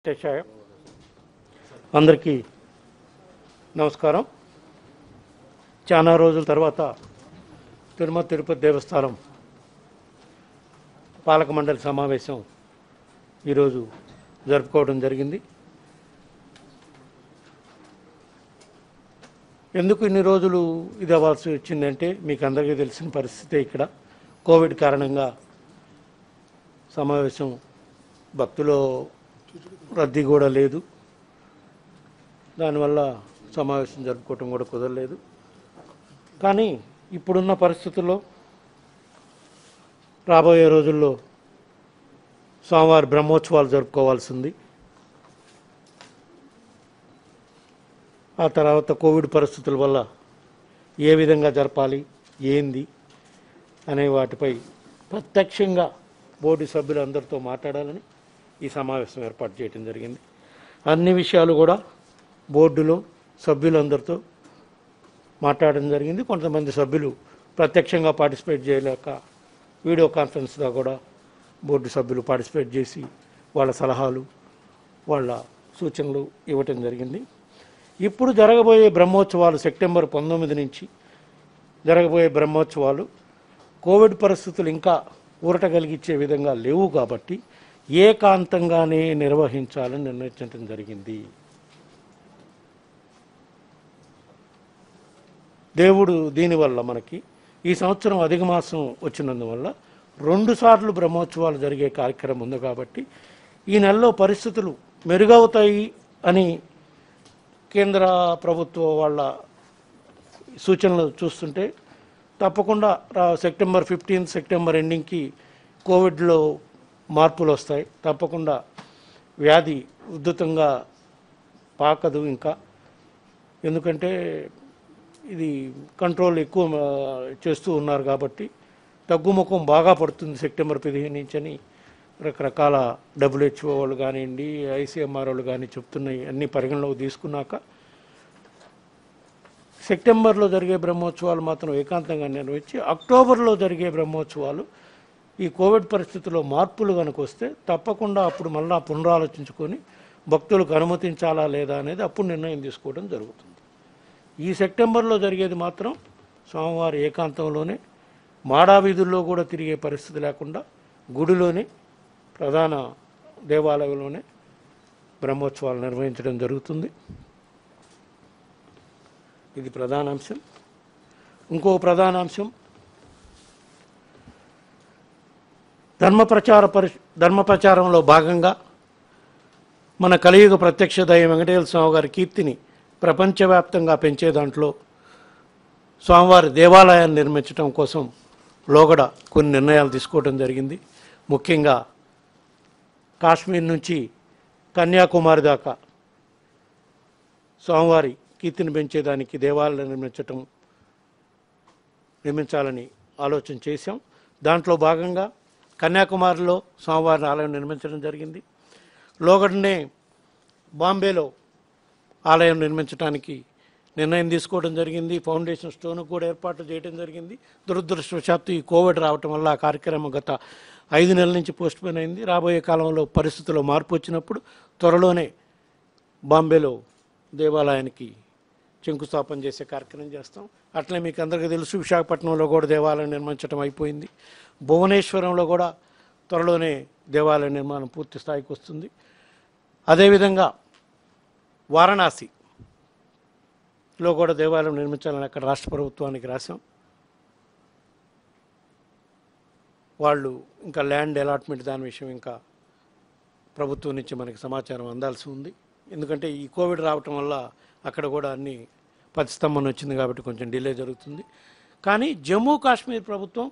శేషాయ అందరికీ నమస్కారం చాలా రోజుల తర్వాత తిరుమల తిరుపతి దేవస్థానం పాలక మండలి సమావేశం ఈరోజు జరుపుకోవడం జరిగింది ఎందుకు ఇన్ని రోజులు ఇది అవ్వాల్సి వచ్చిందంటే మీకు అందరికీ తెలిసిన పరిస్థితే ఇక్కడ కోవిడ్ కారణంగా సమావేశం భక్తులో రద్దీ కూడా లేదు దానివల్ల సమావేశం జరుపుకోవటం కూడా కుదరలేదు కానీ ఇప్పుడున్న పరిస్థితుల్లో రాబోయే రోజుల్లో స్వామివారి బ్రహ్మోత్సవాలు జరుపుకోవాల్సింది ఆ తర్వాత కోవిడ్ పరిస్థితుల వల్ల ఏ విధంగా జరపాలి ఏంది అనే వాటిపై ప్రత్యక్షంగా బోర్డు సభ్యులందరితో మాట్లాడాలని ఈ సమావేశం ఏర్పాటు చేయడం జరిగింది అన్ని విషయాలు కూడా బోర్డులో సభ్యులందరితో మాట్లాడడం జరిగింది కొంతమంది సభ్యులు ప్రత్యక్షంగా పార్టిసిపేట్ చేయలేక వీడియో కాన్ఫరెన్స్గా కూడా బోర్డు సభ్యులు పార్టిసిపేట్ చేసి వాళ్ళ సలహాలు వాళ్ళ సూచనలు ఇవ్వటం జరిగింది ఇప్పుడు జరగబోయే బ్రహ్మోత్సవాలు సెప్టెంబర్ పంతొమ్మిది నుంచి జరగబోయే బ్రహ్మోత్సవాలు కోవిడ్ పరిస్థితులు ఇంకా ఊరట కలిగించే విధంగా లేవు కాబట్టి ఏకాంతంగానే నిర్వహించాలని నిర్ణయించడం జరిగింది దేవుడు దీనివల్ల మనకి ఈ సంవత్సరం అధిక మాసం వచ్చినందువల్ల రెండు సార్లు బ్రహ్మోత్సవాలు జరిగే కార్యక్రమం ఉంది కాబట్టి ఈ నెలలో పరిస్థితులు మెరుగవుతాయి అని కేంద్ర ప్రభుత్వ వాళ్ళ సూచనలు చూస్తుంటే తప్పకుండా రా- సెప్టెంబర్ ఫిఫ్టీన్త్ సెప్టెంబర్ ఎండింగ్కి కోవిడ్లో మార్పులు వస్తాయి తప్పకుండా వ్యాధి ఉద్ధృతంగా పాకదు ఇంకా ఎందుకంటే ఇది కంట్రోల్ ఎక్కువ ఆ, చేస్తూ ఉన్నారు కాబట్టి తగ్గుముఖం బాగా పడుతుంది సెప్టెంబర్ పదిహేను నుంచి అని రకరకాల డబ్ల్యూహెచ్ఓ వాళ్ళు కానివ్వండి ఐసీఎంఆర్ వాళ్ళు కానీ చెప్తున్నాయి అన్ని పరిగణలోకి తీసుకున్నాక సెప్టెంబర్లో జరిగే బ్రహ్మోత్సవాలు మాత్రం ఏకాంతంగా నిర్వహించి అక్టోబర్లో జరిగే బ్రహ్మోత్సవాలు ఈ కోవిడ్ పరిస్థితుల్లో మార్పులు కనుక వస్తే తప్పకుండా అప్పుడు మళ్ళా పునరాలోచించుకొని భక్తులకు అనుమతించాలా లేదా అనేది అప్పుడు నిర్ణయం తీసుకోవడం జరుగుతుంది ఈ సెప్టెంబర్లో జరిగేది మాత్రం స్వామివారి ఏకాంతంలోనే మాడా వీధుల్లో కూడా తిరిగే పరిస్థితి లేకుండా గుడిలోనే ప్రధాన దేవాలయంలోనే బ్రహ్మోత్సవాలు నిర్వహించడం జరుగుతుంది ఇది ప్రధాన అంశం ఇంకో ప్రధాన అంశం ధర్మ ప్రచార పరి ధర్మ ప్రచారంలో భాగంగా మన కలియుగ ప్రత్యక్ష దైవం వెంకటేశ్వర స్వామి గారి కీర్తిని ప్రపంచవ్యాప్తంగా పెంచే దాంట్లో స్వామివారి దేవాలయాన్ని నిర్మించడం కోసం లోగడ కొన్ని నిర్ణయాలు తీసుకోవడం జరిగింది ముఖ్యంగా కాశ్మీర్ నుంచి కన్యాకుమారి దాకా స్వామివారి కీర్తిని పెంచేదానికి దేవాలయం నిర్మించటం నిర్మించాలని ఆలోచన చేశాం దాంట్లో భాగంగా కన్యాకుమారిలో స్వామివారి ఆలయం నిర్మించడం జరిగింది లోగడనే బాంబేలో ఆలయం నిర్మించడానికి నిర్ణయం తీసుకోవడం జరిగింది ఫౌండేషన్ స్టోన్ కూడా ఏర్పాటు చేయడం జరిగింది దురదృష్టవశాత్తు ఈ కోవిడ్ రావటం వల్ల ఆ కార్యక్రమం గత ఐదు నెలల నుంచి పోస్ట్ పోన్ అయింది రాబోయే కాలంలో పరిస్థితుల్లో మార్పు వచ్చినప్పుడు త్వరలోనే బాంబేలో దేవాలయానికి శంకుస్థాపన చేసే కార్యక్రమం చేస్తాం అట్లే మీకు అందరికీ తెలుసు విశాఖపట్నంలో కూడా దేవాలయం నిర్మించడం అయిపోయింది భువనేశ్వరంలో కూడా త్వరలోనే దేవాలయ నిర్మాణం పూర్తి స్థాయికి వస్తుంది అదేవిధంగా వారణాసిలో కూడా దేవాలయం నిర్మించాలని అక్కడ రాష్ట్ర ప్రభుత్వానికి రాశాం వాళ్ళు ఇంకా ల్యాండ్ అలాట్మెంట్ దాని విషయం ఇంకా ప్రభుత్వం నుంచి మనకి సమాచారం అందాల్సి ఉంది ఎందుకంటే ఈ కోవిడ్ రావటం వల్ల అక్కడ కూడా అన్ని ప్రతిస్తంభన వచ్చింది కాబట్టి కొంచెం డిలే జరుగుతుంది కానీ జమ్మూ కాశ్మీర్ ప్రభుత్వం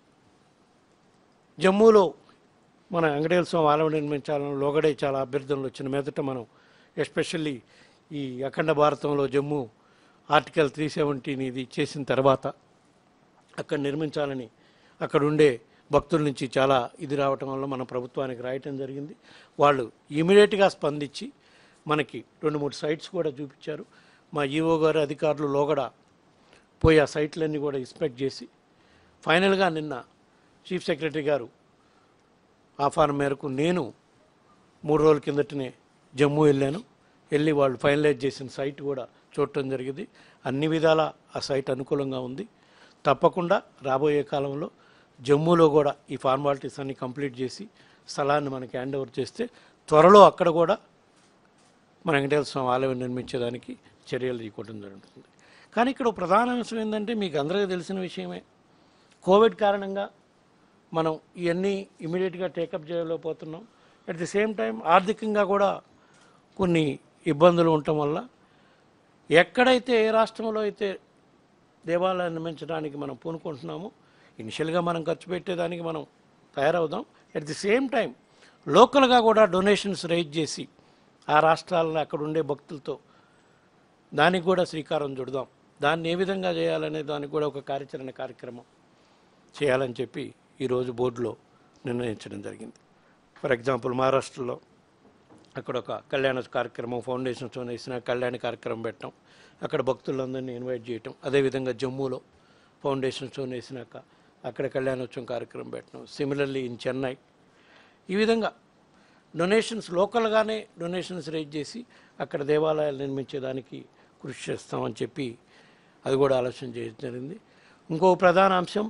జమ్మూలో మన వెంకటేశ్వర స్వామి ఆలయం నిర్మించాలని లోగడే చాలా అభ్యర్థనలు వచ్చిన మీదట మనం ఎస్పెషల్లీ ఈ అఖండ భారతంలో జమ్మూ ఆర్టికల్ త్రీ సెవెంటీని ఇది చేసిన తర్వాత అక్కడ నిర్మించాలని అక్కడ ఉండే భక్తుల నుంచి చాలా ఇది రావటం వల్ల మన ప్రభుత్వానికి రాయటం జరిగింది వాళ్ళు ఇమీడియట్గా స్పందించి మనకి రెండు మూడు సైట్స్ కూడా చూపించారు మా ఈఓ గారు అధికారులు లోగడ పోయి ఆ సైట్లన్నీ కూడా ఇన్స్పెక్ట్ చేసి ఫైనల్గా నిన్న చీఫ్ సెక్రటరీ గారు ఆహ్వానం మేరకు నేను మూడు రోజుల కిందటనే జమ్మూ వెళ్ళాను వెళ్ళి వాళ్ళు ఫైనలైజ్ చేసిన సైట్ కూడా చూడటం జరిగింది అన్ని విధాల ఆ సైట్ అనుకూలంగా ఉంది తప్పకుండా రాబోయే కాలంలో జమ్మూలో కూడా ఈ ఫార్మాలిటీస్ అన్ని కంప్లీట్ చేసి స్థలాన్ని మనకి హ్యాండ్ ఓవర్ చేస్తే త్వరలో అక్కడ కూడా మన వెంకటేశ్వర స్వామి ఆలయం నిర్మించేదానికి చర్యలు తీసుకోవడం జరుగుతుంది కానీ ఇక్కడ ఒక ప్రధాన అంశం ఏంటంటే మీకు అందరికీ తెలిసిన విషయమే కోవిడ్ కారణంగా మనం ఇవన్నీ ఇమీడియట్గా టేకప్ చేయలేకపోతున్నాం అట్ ది సేమ్ టైం ఆర్థికంగా కూడా కొన్ని ఇబ్బందులు ఉండటం వల్ల ఎక్కడైతే ఏ రాష్ట్రంలో అయితే దేవాలయాన్ని నిర్మించడానికి మనం పూనుకుంటున్నామో ఇనిషియల్గా మనం ఖర్చు పెట్టేదానికి మనం తయారవుదాం అట్ ది సేమ్ టైం లోకల్గా కూడా డొనేషన్స్ రైజ్ చేసి ఆ రాష్ట్రాలను అక్కడ ఉండే భక్తులతో దానికి కూడా శ్రీకారం చుడదాం దాన్ని ఏ విధంగా చేయాలనే దానికి కూడా ఒక కార్యాచరణ కార్యక్రమం చేయాలని చెప్పి ఈరోజు బోర్డులో నిర్ణయించడం జరిగింది ఫర్ ఎగ్జాంపుల్ మహారాష్ట్రలో అక్కడ ఒక కళ్యాణ కార్యక్రమం ఫౌండేషన్తో వేసిన కళ్యాణ కార్యక్రమం పెట్టడం అక్కడ భక్తులందరినీ ఇన్వైట్ చేయటం అదేవిధంగా జమ్మూలో ఫౌండేషన్తో వేసినాక అక్కడ కళ్యాణోత్సవం కార్యక్రమం పెట్టడం సిమిలర్లీ ఇన్ చెన్నై ఈ విధంగా డొనేషన్స్ లోకల్గానే డొనేషన్స్ రేజ్ చేసి అక్కడ దేవాలయాలు నిర్మించేదానికి కృషి చేస్తామని చెప్పి అది కూడా ఆలోచన చేయడం జరిగింది ఇంకో ప్రధాన అంశం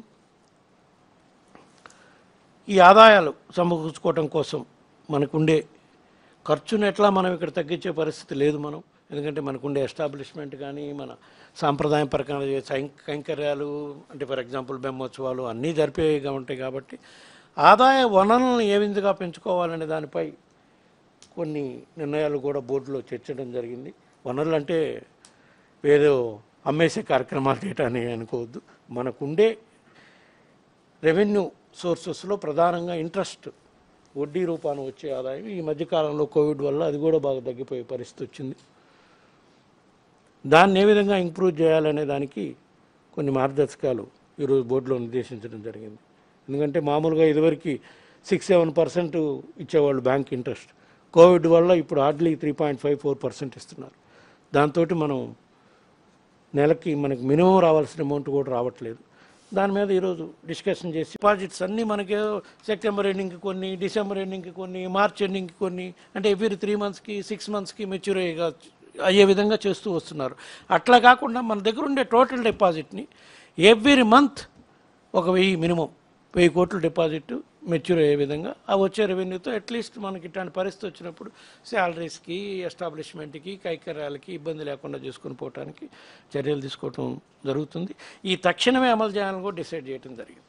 ఈ ఆదాయాలు సమకూర్చుకోవటం కోసం మనకుండే ఖర్చును ఎట్లా మనం ఇక్కడ తగ్గించే పరిస్థితి లేదు మనం ఎందుకంటే మనకుండే ఎస్టాబ్లిష్మెంట్ కానీ మన సాంప్రదాయం ప్రకారం చేసే కైం- కైంకర్యాలు అంటే ఫర్ ఎగ్జాంపుల్ బ్రహ్మోత్సవాలు అన్నీ జరిపేగా ఉంటాయి కాబట్టి ఆదాయ వనరులను ఏ విధంగా పెంచుకోవాలనే దానిపై కొన్ని నిర్ణయాలు కూడా బోర్డులో చర్చడం జరిగింది వనరులు అంటే ఏదో అమ్మేసే కార్యక్రమాలు చేయటాన్ని అనుకోవద్దు మనకుండే రెవెన్యూ సోర్సెస్లో ప్రధానంగా ఇంట్రెస్ట్ వడ్డీ రూపాన వచ్చే ఆదాయం ఈ మధ్యకాలంలో కోవిడ్ వల్ల అది కూడా బాగా తగ్గిపోయే పరిస్థితి వచ్చింది దాన్ని ఏ విధంగా ఇంప్రూవ్ చేయాలనే దానికి కొన్ని మార్గదర్శకాలు ఈరోజు బోర్డులో నిర్దేశించడం జరిగింది ఎందుకంటే మామూలుగా ఇదివరకు సిక్స్ సెవెన్ పర్సెంట్ ఇచ్చేవాళ్ళు బ్యాంక్ ఇంట్రెస్ట్ కోవిడ్ వల్ల ఇప్పుడు hardly three point five four percent ఇస్తున్నారు దాంతో మనం నెలకి మనకి మినిమం రావాల్సిన అమౌంట్ కూడా రావట్లేదు దాని మీద ఈరోజు డిస్కషన్ చేసి డిపాజిట్స్ అన్నీ మనకి సెప్టెంబర్ ఎండింగ్కి కొన్ని డిసెంబర్ ఎండింగ్కి కొన్ని మార్చ్ ఎండింగ్కి కొన్ని అంటే ఎవ్రీ త్రీ మంత్స్కి సిక్స్ మంత్స్కి మెచ్యూర్ అయ్యేగా అయ్యే విధంగా చేస్తూ వస్తున్నారు అట్లా కాకుండా మన దగ్గర ఉండే టోటల్ డిపాజిట్ని ఎవ్రీ మంత్ ఒక వెయ్యి మినిమం వెయ్యి కోట్ల డిపాజిట్ మెచ్యూర్ అయ్యే విధంగా ఆ వచ్చే రెవెన్యూతో అట్లీస్ట్ మనకి ఇట్లాంటి పరిస్థితి వచ్చినప్పుడు శాలరీస్కి ఎస్టాబ్లిష్మెంట్కి కైకర్యాలకి ఇబ్బంది లేకుండా చేసుకుని పోవటానికి చర్యలు తీసుకోవటం జరుగుతుంది ఈ తక్షణమే అమలు చేయాలని కూడా డిసైడ్ చేయడం జరిగింది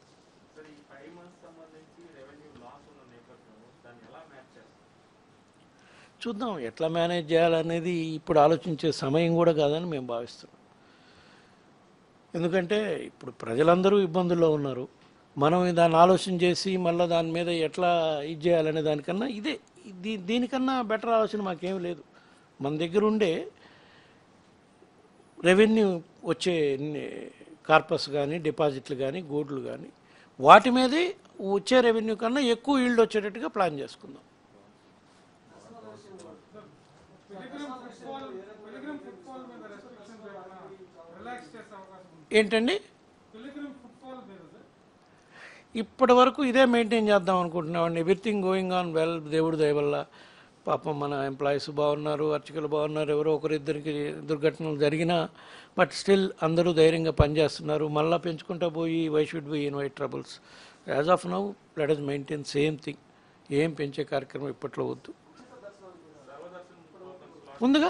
చూద్దాం ఎట్లా మేనేజ్ చేయాలనేది ఇప్పుడు ఆలోచించే సమయం కూడా కాదని మేము భావిస్తున్నాం ఎందుకంటే ఇప్పుడు ప్రజలందరూ ఇబ్బందుల్లో ఉన్నారు మనం దాన్ని ఆలోచన చేసి మళ్ళీ దాని మీద ఎట్లా ఇది చేయాలనే దానికన్నా ఇదే దీ దీనికన్నా బెటర్ ఆలోచన మాకేం లేదు మన దగ్గర ఉండే రెవెన్యూ వచ్చే కార్పస్ కానీ డిపాజిట్లు కానీ గూడ్లు కానీ వాటి మీదే వచ్చే రెవెన్యూ కన్నా ఎక్కువ ఈల్డ్ వచ్చేటట్టుగా ప్లాన్ చేసుకుందాం పిలిగ్రిమ్ ఫుట్బాల్ పిలిగ్రిమ్ ఫుట్బాల్ మీద రెస్ట్రిక్షన్స్ ఏమైనా రిలాక్స్ చేసే అవకాశం ఉంది ఏంటండి పిలిగ్రిమ్ ఫుట్బాల్ మీద సార్ ఇప్పటి వరకు ఇదే మెయింటైన్ చేద్దాం అనుకుంటున్నామండి ఎవ్రీథింగ్ గోయింగ్ ఆన్ వెల్ దేవుడి దయ వల్ల పాపం మన ఎంప్లాయీస్ బాగున్నారు అర్చకులు బాగున్నారు ఎవరో ఒకరిద్దరికి దుర్ఘటనలు జరిగినా బట్ స్టిల్ అందరూ ధైర్యంగా పనిచేస్తున్నారు మళ్ళీ పెంచుకుంటా పోయి why should be invite troubles as of now let us maintain same thing ఏం పెంచే కార్యక్రమం ఇప్పట్లో వద్దు ఉందిగా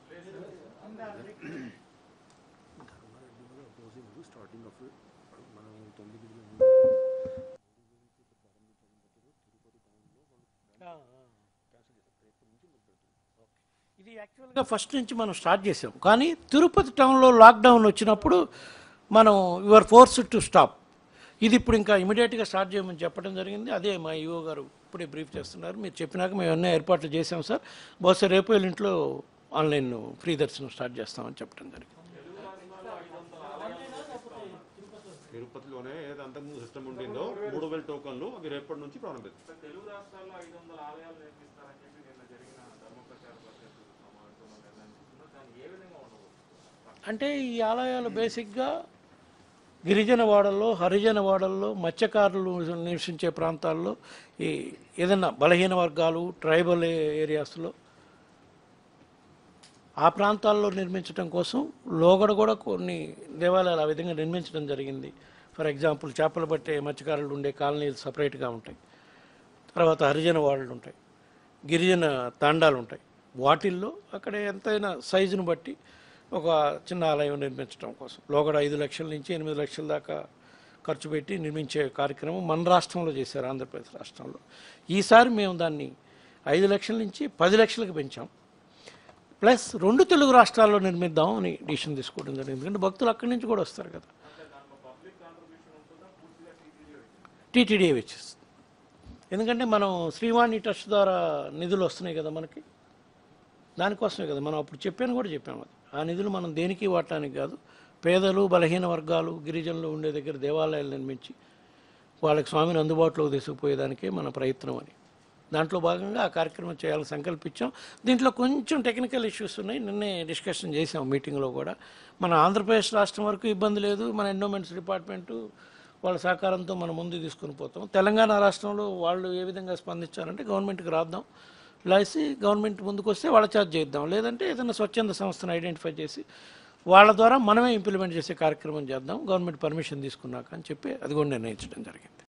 ఇది యాక్చువల్గా ఫస్ట్ నుంచి మనం స్టార్ట్ చేసాం కానీ తిరుపతి టౌన్లో లాక్డౌన్ వచ్చినప్పుడు మనం యువర్ ఫోర్స్ టు స్టాప్ ఇది ఇప్పుడు ఇంకా ఇమీడియట్గా స్టార్ట్ చేయమని చెప్పడం జరిగింది అదే మా ఈఓ గారు ఇప్పుడే బ్రీఫ్ చేస్తున్నారు మీరు చెప్పినాక మేము అన్నీ ఏర్పాట్లు చేసాం సార్ బహుశా రేపు ఎల్లింట్లో ఆన్లైన్ ఫ్రీ దర్శనం స్టార్ట్ చేస్తామని చెప్పడం జరిగింది తిరుపతిలోనే ఏదో అంతకుముందు సిస్టమ్ ఉండిందో మూడు వేల టోకన్లు అవి రేపటి నుంచి ప్రారంభిస్తాం తెలుగు రాష్ట్రాల్లో ఐదు వందల ఆలయాలు నిర్మిస్తారని చెప్పి నిన్న జరిగిన ధర్మ ప్రచార పరిషత్ సమావేశంలో నిర్ణయం తీసుకున్నారు దాన్ని ఏ విధంగా ఉండబోతుంది అంటే ఈ ఆలయాలు బేసిక్గా గిరిజన వాడల్లో హరిజన వాడల్లో మత్స్యకారులు నివసించే ప్రాంతాల్లో ఈ ఏదైనా బలహీన వర్గాలు ట్రైబల్ ఏరియాస్లో ఆ ప్రాంతాల్లో నిర్మించడం కోసం లోగడ కూడా కొన్ని దేవాలయాలు ఆ విధంగా నిర్మించడం జరిగింది ఫర్ ఎగ్జాంపుల్ చేపలు పట్టే మత్స్యకారులు ఉండే కాలనీలు సపరేట్గా ఉంటాయి తర్వాత హరిజన వాళ్ళు ఉంటాయి గిరిజన తాండాలు ఉంటాయి వాటిల్లో అక్కడ ఎంతైనా సైజును బట్టి ఒక చిన్న ఆలయం నిర్మించడం కోసం లోగడ ఐదు లక్షల నుంచి ఎనిమిది లక్షల దాకా ఖర్చు పెట్టి నిర్మించే కార్యక్రమం మన రాష్ట్రంలో చేశారు ఆంధ్రప్రదేశ్ రాష్ట్రంలో ఈసారి మేము దాన్ని ఐదు లక్షల నుంచి పది లక్షలకు పెంచాం ప్లస్ రెండు తెలుగు రాష్ట్రాల్లో నిర్మిద్దాం అని డిసిషన్ తీసుకోవడం జరిగింది ఎందుకంటే భక్తులు అక్కడి నుంచి కూడా వస్తారు కదా టీటీడీ వచ్చేస్తుంది ఎందుకంటే మనం శ్రీవాణి ట్రస్ట్ ద్వారా నిధులు వస్తున్నాయి కదా మనకి దానికోసమే కదా మనం అప్పుడు చెప్పాను కూడా చెప్పాము అది ఆ నిధులు మనం దేనికి వాడటానికి కాదు పేదలు బలహీన వర్గాలు గిరిజనులు ఉండే దగ్గర దేవాలయాలు నిర్మించి వాళ్ళకి స్వామిని అందుబాటులోకి తీసుకుపోయేదానికే మన ప్రయత్నం అని దాంట్లో భాగంగా ఆ కార్యక్రమం చేయాలని సంకల్పించాం దీంట్లో కొంచెం టెక్నికల్ ఇష్యూస్ ఉన్నాయి నిన్నే డిస్కషన్ చేసాం మీటింగ్లో కూడా మన ఆంధ్రప్రదేశ్ రాష్ట్రం వరకు ఇబ్బంది లేదు మన ఎండోమెంట్స్ డిపార్ట్మెంటు వాళ్ళ సహకారంతో మనం ముందు తీసుకుని పోతాం తెలంగాణ రాష్ట్రంలో వాళ్ళు ఏ విధంగా స్పందించారంటే గవర్నమెంట్కి రాద్దాం లేసి గవర్నమెంట్ ముందుకు వస్తే వాళ్ళ ఛార్జ్ చేద్దాం లేదంటే ఏదైనా స్వచ్ఛంద సంస్థను ఐడెంటిఫై చేసి వాళ్ళ ద్వారా మనమే ఇంప్లిమెంట్ చేసే కార్యక్రమం చేద్దాం గవర్నమెంట్ పర్మిషన్ తీసుకున్నాక అని చెప్పి అది కూడా నిర్ణయించడం జరిగింది